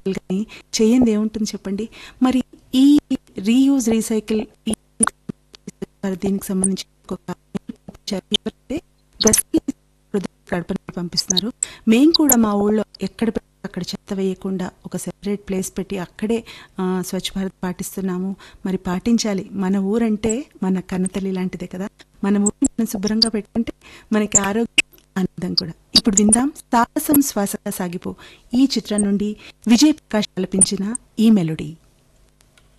కానీ చేయంది ఏముంటుంది చెప్పండి మరి ఈ రీయూజ్ రీసైకిల్ ఈ దీనికి సంబంధించి ఒక ఎవరంటే గస్తీ కడపని పంపిస్తున్నారు మేము కూడా మా ఊళ్ళో ఎక్కడ పెడితే అక్కడ చెత్త వేయకుండా ఒక సెపరేట్ ప్లేస్ పెట్టి అక్కడే ఆ, స్వచ్ఛ భారత్ పాటిస్తున్నాము మరి పాటించాలి మన ఊరంటే మన కన్నతల్లి లాంటిదే కదా మన ఊరిని మనం శుభ్రంగా పెట్టుకుంటే మనకి ఆరోగ్యం ఆనందం కూడా ఇప్పుడు విందాం సాహసం శ్వాసగా సాగిపో ఈ చిత్రం నుండి విజయ్ ప్రకాష్ కల్పించిన ఈ మెలోడీ